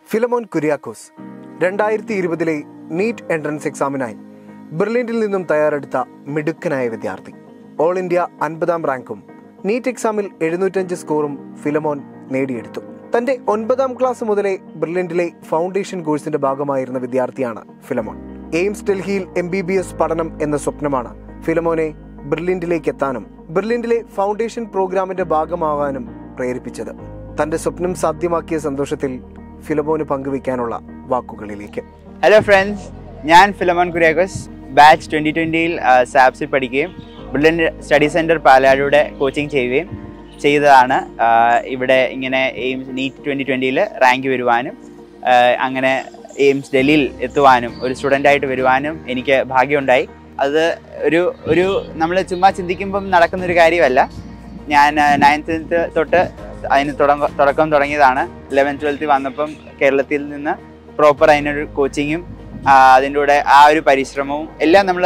ഫിലമോൻ കുര്യാക്കോസ് രണ്ടായിരത്തി ഇരുപതിലെ NEET entrance എക്സാമിനായി ബെർലിനിൽ നിന്നും തയ്യാറെടുത്ത മിടുക്കനായ വിദ്യാർത്ഥി ഓൾ ഇന്ത്യ അൻപതാം റാങ്കും നീറ്റ് എക്സാമിൽ എഴുന്നൂറ്റഞ്ച് സ്കോറും ഫിലമോൻ നേടിയെടുത്തു തന്റെ ഒൻപതാം ക്ലാസ് മുതലേ ബെർലിനിലെ ഫൗണ്ടേഷൻ കോഴ്സിന്റെ ഭാഗമായിരുന്ന വിദ്യാർത്ഥിയാണ് ഫിലമോൻ എയിംസ് ഡൽഹിയിൽ എം ബി ബി എസ് പഠനം എന്ന സ്വപ്നമാണ് ഫിലമോനെ ബെർലിനിലേക്ക് എത്താനും ബെർലിനിലെ ഫൗണ്ടേഷൻ പ്രോഗ്രാമിന്റെ ഭാഗമാവാനും പ്രേരിപ്പിച്ചത് തന്റെ സ്വപ്നം സാധ്യമാക്കിയ സന്തോഷത്തിൽ ഫിലമോന് പങ്കുവയ്ക്കാനുള്ള വാക്കുകളിലേക്ക് ഹലോ ഫ്രണ്ട്സ് ഞാൻ ഫിലമോൻ കുര്യാക്കോസ് ബാച്ച് ട്വൻ്റി ട്വൻ്റിയിൽ സാപ്സിൽ പഠിക്കുകയും ബ്രില്യൻ സ്റ്റഡി സെൻറ്റർ പാലാടിയുടെ കോച്ചിങ് ചെയ്യുകയും ചെയ്തതാണ് ആ, ഇവിടെ ഇങ്ങനെ എയിംസ് നീറ്റ് ട്വൻ്റി ട്വൻ്റിയിൽ റാങ്ക് വരുവാനും ആ, അങ്ങനെ എയിംസ് ഡൽഹിയിൽ എത്തുവാനും ഒരു സ്റ്റുഡൻ്റായിട്ട് വരുവാനും എനിക്ക് ഭാഗ്യമുണ്ടായി അത് ഒരു ഒരു നമ്മൾ ചുമ്മാ ചിന്തിക്കുമ്പം നടക്കുന്നൊരു കാര്യമല്ല ഞാൻ നയൻത്ത് തൊട്ട് അതിന് തുടങ്ങ തുടക്കം തുടങ്ങിയതാണ് ലെവൻ ട്വൽത്ത് വന്നപ്പം കേരളത്തിൽ നിന്ന് പ്രോപ്പർ അതിനൊരു കോച്ചിങ്ങും അതിൻ്റെ കൂടെ ആ ഒരു പരിശ്രമവും എല്ലാം നമ്മൾ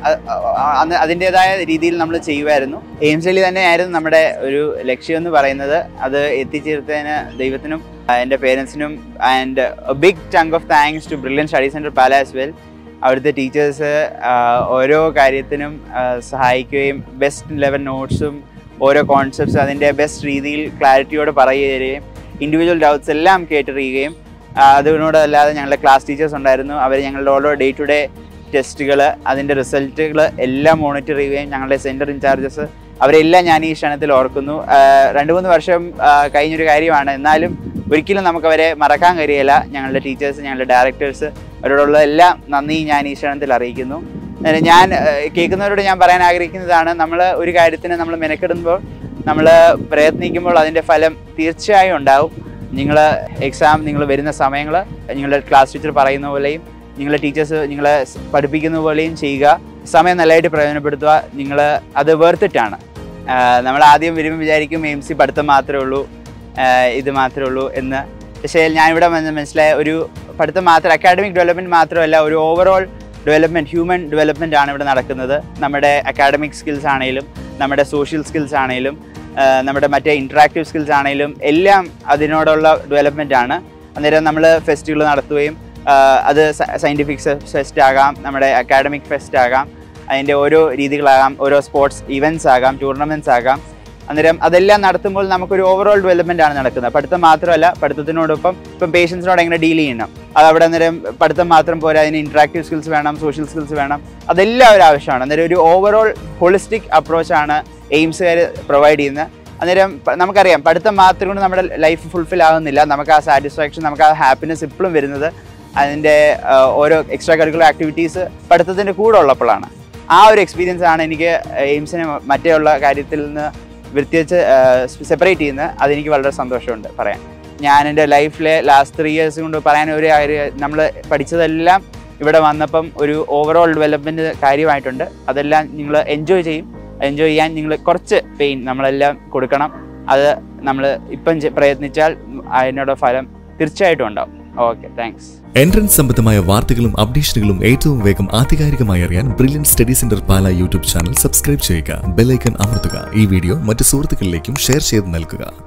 അന്ന് അതിൻ്റെതായ രീതിയിൽ നമ്മൾ ചെയ്യുമായിരുന്നു എയിംസ് ഡൽഹി തന്നെയായിരുന്നു നമ്മുടെ ഒരു ലക്ഷ്യം എന്ന് പറയുന്നത് അത് എത്തിച്ചേർത്തതിന് ദൈവത്തിനും ആ, എൻ്റെ പേരൻസിനും and big chunk of thanks to Brilliant Study Centre Pala as well അവിടുത്തെ ടീച്ചേഴ്സ് ഓരോ കാര്യത്തിനും ആ, സഹായിക്കുകയും ബെസ്റ്റ് ലെവൽ നോട്ട്സും ഓരോ കോൺസെപ്റ്റ്സ് അതിൻ്റെ ബെസ്റ്റ് രീതിയിൽ ക്ലാരിറ്റിയോടെ പറയുകയും ഇൻഡിവിജ്വൽ ഡൗട്ട്സ് എല്ലാം കേട്ടറിയുകയും ആ, അതിനോടല്ലാതെ ഞങ്ങളുടെ ക്ലാസ് ടീച്ചേഴ്സ് ഉണ്ടായിരുന്നു അവർ ഞങ്ങളുടെ ഓരോ ഡേ ടു ഡേ ടെസ്റ്റുകൾ അതിൻ്റെ റിസൾട്ടുകൾ എല്ലാം മോണിറ്റർ ചെയ്യുകയും ഞങ്ങളുടെ സെൻറ്റർ ഇൻചാർജസ് അവരെല്ലാം ഞാൻ ഈ ക്ഷണത്തിൽ ഓർക്കുന്നു ആ, രണ്ട് മൂന്ന് വർഷം ആ, കഴിഞ്ഞൊരു കാര്യമാണ് എന്നാലും ഒരിക്കലും നമുക്കവരെ മറക്കാൻ കഴിയില്ല ഞങ്ങളുടെ ടീച്ചേഴ്സ് ഞങ്ങളുടെ ഡയറക്ടേഴ്സ് അവരോടുള്ള എല്ലാം നന്ദി ഞാൻ ഈ ക്ഷണത്തിൽ അറിയിക്കുന്നു അതായത് ഞാൻ ആ, കേൾക്കുന്നവരോട് ഞാൻ പറയാൻ ആഗ്രഹിക്കുന്നതാണ് നമ്മൾ ഒരു കാര്യത്തിന് നമ്മൾ മെനക്കെടുമ്പോൾ നമ്മൾ പ്രയത്നിക്കുമ്പോൾ അതിൻ്റെ ഫലം തീർച്ചയായും ഉണ്ടാവും നിങ്ങൾ എക്സാം നിങ്ങൾ വരുന്ന സമയങ്ങൾ നിങ്ങളുടെ ക്ലാസ് ടീച്ചർ പറയുന്ന പോലെയും നിങ്ങളുടെ ടീച്ചേഴ്സ് നിങ്ങളെ സ് പഠിപ്പിക്കുന്ന പോലെയും ചെയ്യുക സമയം നല്ലതായിട്ട് പ്രയോജനപ്പെടുത്തുക നിങ്ങൾ അത് വേർത്തിട്ടാണ് നമ്മൾ ആദ്യം വരുമ്പോൾ വിചാരിക്കും എം സി പഠിത്തം മാത്രമേ ഉള്ളൂ ആ, ഇത് മാത്രമേ ഉള്ളൂ എന്ന് പക്ഷേ ഞാനിവിടെ വന്ന് മനസ്സിലായ ഒരു പഠിത്തം മാത്രം അക്കാഡമിക് ഡെവലപ്മെൻറ്റ് മാത്രമല്ല ഒരു ഓവറോൾ ഡെവലപ്മെൻറ്റ് ഹ്യൂമൻ ഡെവലപ്മെൻറ്റ് ആണ് ഇവിടെ നടക്കുന്നത് നമ്മുടെ അക്കാഡമിക് സ്കിൽസ് ആണെങ്കിലും നമ്മുടെ സോഷ്യൽ സ്കിൽസ് ആണെങ്കിലും ആ, നമ്മുടെ മറ്റേ ഇൻട്രാക്റ്റീവ് സ്കിൽസ് ആണെങ്കിലും എല്ലാം അതിനോടുള്ള ഡെവലപ്മെൻ്റ് ആണ് അന്നേരം നമ്മൾ ഫെസ്റ്റുകൾ നടത്തുകയും ആ, അത് സയൻറ്റിഫിക് ഫെസ്റ്റ് ആകാം നമ്മുടെ അക്കാഡമിക് ഫെസ്റ്റ് ആകാം അതിൻ്റെ ഓരോ രീതികളാകാം ഓരോ സ്പോർട്സ് ഇവൻറ്റ്സ് ആകാം ടൂർണമെൻറ്റ്സ് ആകാം അന്നേരം അതെല്ലാം നടത്തുമ്പോൾ നമുക്കൊരു ഓവറോൾ ഡെവലപ്മെൻ്റ് ആണ് നടക്കുന്നത് പഠിത്തം മാത്രമല്ല പഠിത്തത്തിനോടൊപ്പം ഇപ്പം പേഷ്യൻസിനോട് എങ്ങനെ ഡീൽ ചെയ്യണം അത് അവിടെ അന്നേരം പഠിത്തം മാത്രം പോരാ അതിന് ഇൻട്രാക്റ്റീവ് സ്കിൽസ് വേണം സോഷ്യൽ സ്കിൽസ് വേണം അതെല്ലാം ഒരു ആവശ്യമാണ് അന്നേരം ഒരു ഓവറോൾ ഹോളിസ്റ്റിക് അപ്രോച്ചാണ് എയിംസുകാർ പ്രൊവൈഡ് ചെയ്യുന്നത് അന്നേരം പ- നമുക്കറിയാം പഠിത്തം മാത്രം കൊണ്ട് നമ്മുടെ ലൈഫ് ഫുൾഫിൽ ആകുന്നില്ല നമുക്ക് ആ സാറ്റിസ്ഫാക്ഷൻ നമുക്ക് ആ ഹാപ്പിനെസ് ഇപ്പോഴും വരുന്നത് അതിൻ്റെ ആ, ഓരോ എക്സ്ട്രാ കരിക്കുലർ ആക്ടിവിറ്റീസ് പഠിത്തത്തിൻ്റെ കൂടെ ഉള്ളപ്പോഴാണ് ആ ഒരു എക്സ്പീരിയൻസ് ആണ് എനിക്ക് എയിംസിനെ മറ്റേ ഉള്ള കാര്യത്തിൽ നിന്ന് വ്യത്യേകിച്ച് സെപ്പറേറ്റ് ചെയ്യുന്നത് അതെനിക്ക് വളരെ സന്തോഷമുണ്ട് പറയാൻ ഞാൻ എൻ്റെ ലൈഫിലെ ലാസ്റ്റ് ത്രീ ഇയേഴ്സ് കൊണ്ട് പറയാൻ ഒരു കാര്യം നമ്മൾ പഠിച്ചതെല്ലാം ഇവിടെ വന്നപ്പം ഒരു ഓവറോൾ ഡെവലപ്മെൻറ്റ് കാര്യമായിട്ടുണ്ട് അതെല്ലാം നിങ്ങൾ എൻജോയ് ചെയ്യും എൻജോയ് ചെയ്യാൻ നിങ്ങൾ കുറച്ച് പെയിൻ നമ്മളെല്ലാം കൊടുക്കണം അത് നമ്മൾ ഇപ്പം ചെ- പ്രയത്നിച്ചാൽ അതിനോട് ഫലം തീർച്ചയായിട്ടും ഉണ്ടാവും ഓക്കെ താങ്ക്സ് എൻട്രൻസ് സംബന്ധമായ വാർത്തകളും അപ്ഡേഷനുകളും ഏറ്റവും വേഗം ആധികാരികമായി അറിയാൻ Brilliant Study Centre Pala YouTube channel subscribe ചെയ്യുക ബെല്ലൈക്കൺ അമർത്തുക ഈ വീഡിയോ മറ്റു സുഹൃത്തുക്കളിലേക്കും ഷെയർ ചെയ്ത് നൽകുക